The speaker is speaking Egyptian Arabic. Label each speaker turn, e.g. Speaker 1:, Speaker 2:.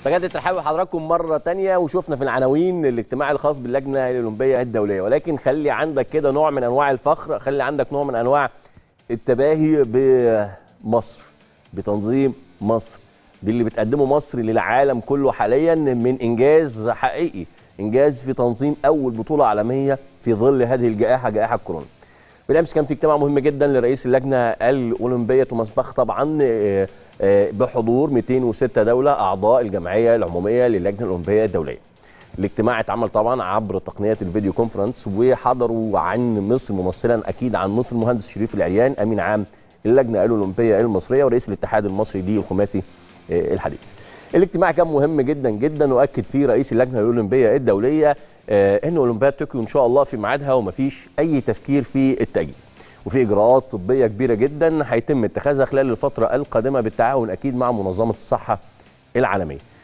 Speaker 1: بجد ترحبوا بحضراتكم مره تانية وشفنا في العناوين الاجتماع الخاص باللجنه الاولمبيه الدوليه ولكن خلي عندك كده نوع من انواع الفخر خلي عندك نوع من انواع التباهي بمصر بتنظيم مصر باللي بتقدمه مصر للعالم كله حاليا من انجاز حقيقي انجاز في تنظيم اول بطوله عالميه في ظل هذه الجائحه جائحه كورونا بالامس كان في اجتماع مهم جدا لرئيس اللجنه الاولمبيه توماس باخ طبعا آه، آه، بحضور 206 دوله اعضاء الجمعيه العموميه للجنه الاولمبيه الدوليه. الاجتماع اتعمل طبعا عبر تقنيه الفيديو كونفرنس وحضروا عن مصر ممثلا اكيد عن مصر المهندس شريف العريان امين عام اللجنه الاولمبيه المصريه ورئيس الاتحاد المصري للخماسي آه، الحديث. الاجتماع كان مهم جدا جدا واكد فيه رئيس اللجنه الاولمبيه الدوليه آه، ان اولمبياد طوكيو ان شاء الله في ميعادها ومفيش اي تفكير في التاجيل. وفي اجراءات طبيه كبيره جدا هيتم اتخاذها خلال الفتره القادمه بالتعاون اكيد مع منظمه الصحه العالميه.